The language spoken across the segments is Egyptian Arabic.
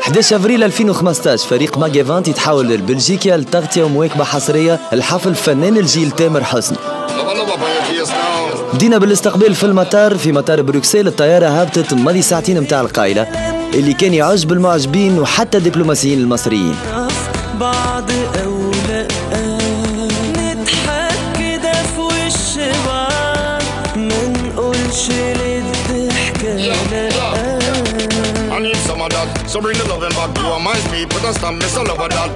11 افريل 2015 فريق ماجيفانت يتحول لبلجيكا لتغطيه ومواكبه حصريه لحفل فنان الجيل تامر حسني بدينا بالاستقبال في المطار في مطار بروكسل الطياره هبطت ماضي ساعتين متاع القايله اللي كان يعجب المعجبين وحتى الدبلوماسيين المصريين بعض او لا نضحك كده في وش بعض ما نقولش للضحكة لا I need some of that. So bring the loving back to my speed. Put a stamp, miss all over that.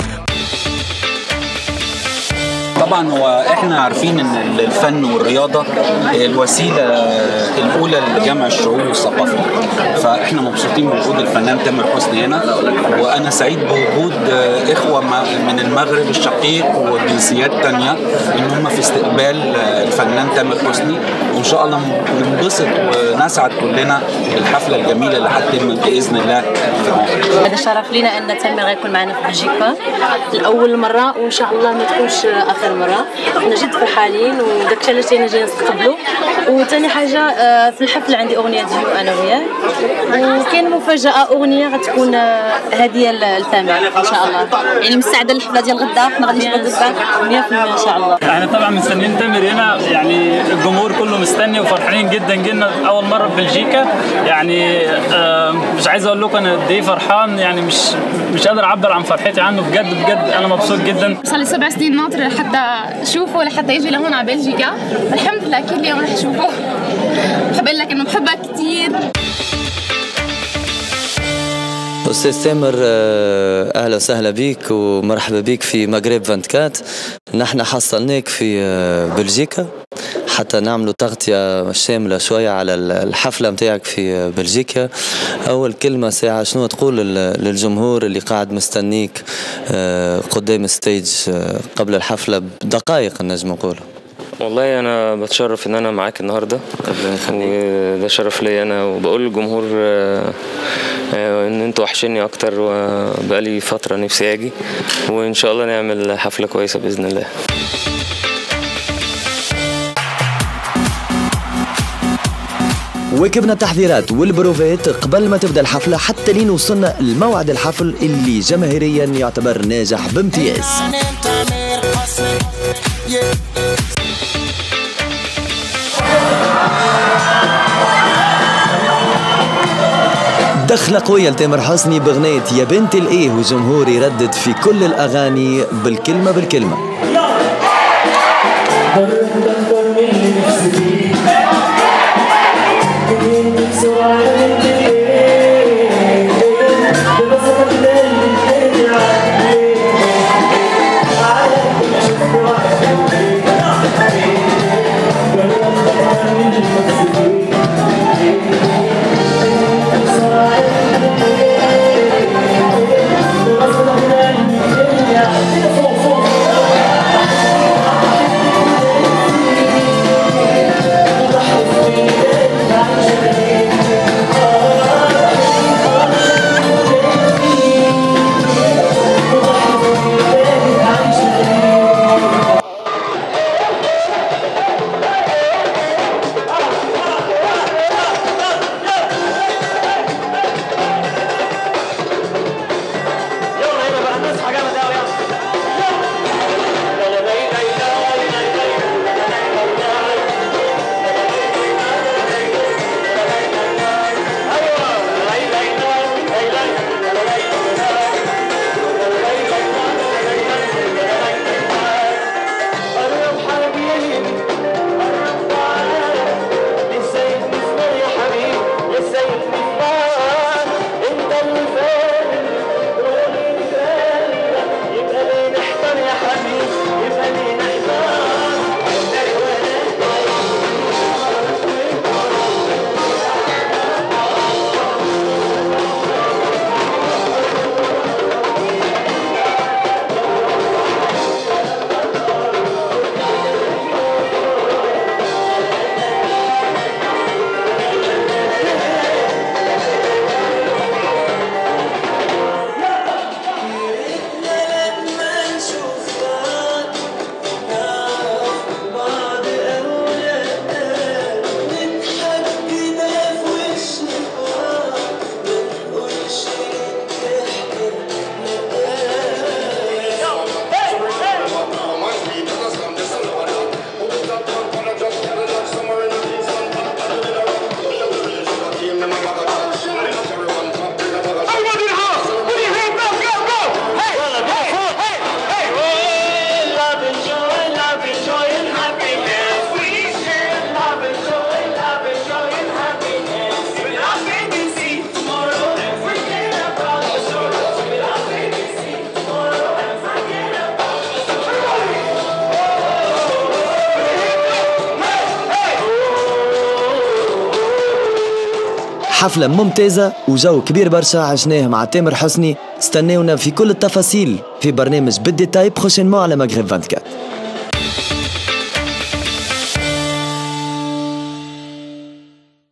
طبعا هو احنا عارفين ان الفن والرياضه الوسيله الاولى لجمع الشعوب والثقافه فاحنا مبسوطين بوجود الفنان تامر حسني هنا وانا سعيد بوجود اخوه من المغرب الشقيق وجنسيات تانية ان هم في استقبال الفنان تامر حسني وان شاء الله ننبسط ونسعد كلنا الحفله الجميله اللي هتتم باذن الله في المغرب هذا شرف لنا ان تامر غيكون معنا في بلجيكا لاول مره وان شاء الله ما تكونش اخر مره احنا جد فرحانين وداك الشيء علاش جينا جايين نستقبلوا وثاني حاجه آه، في الحفل عندي اغنيه ديو انا وياه وكاين مفاجاه اغنيه غتكون آه، هديه لتامر ان شاء الله يعني مستعده للحفله ديال غدا حنا غادي نجبدوا الباك 100% ان شاء الله احنا طبعا مستنيين تامر هنا يعني الجمهور كله مستني وفرحانين جدا جدا اول مره في بلجيكا يعني آه، مش عايز اقول لكم انا قد ايه فرحان يعني مش مش قادر اعبر عن فرحتي عنه بجد بجد انا مبسوط جدا صار لي سبع سنين ناطرة لحتى اشوفه لحتى يجي لهون على بلجيكا الحمد لله كل يوم رح اشوفه بحب اقول لك انه بحبك كثير استاذ تامر آه، اهلا وسهلا بك ومرحبا بك في مغرب 24 نحن حصلناك في آه، بلجيكا حتى نعملوا تغطية شاملة شوية على الحفلة متاعك في آه، بلجيكا أول كلمة ساعة شنو تقول لل- للجمهور اللي قاعد مستنيك آه، قدام الستيج آه، قبل الحفلة بدقائق نجم نقول والله انا بتشرف ان انا معاك النهارده وده شرف ليا انا وبقول للجمهور آه، آه، ان انتوا وحشني اكتر وبقالي فتره نفسي اجي وان شاء الله نعمل حفله كويسه باذن الله واكبنا التحضيرات والبروفات قبل ما تبدا الحفلة حتى لين وصلنا لموعد الحفل اللي جماهيريا يعتبر ناجح بامتياز دخلة قوية لتامر حسني بغنية يا بنت الايه وجمهور يردد في كل الاغاني بالكلمة بالكلمة حفلة ممتازة وجو كبير برشا عشناه مع تامر حسني استناونا في كل التفاصيل في برنامج بالديتاي بروشينمون على مغرب 24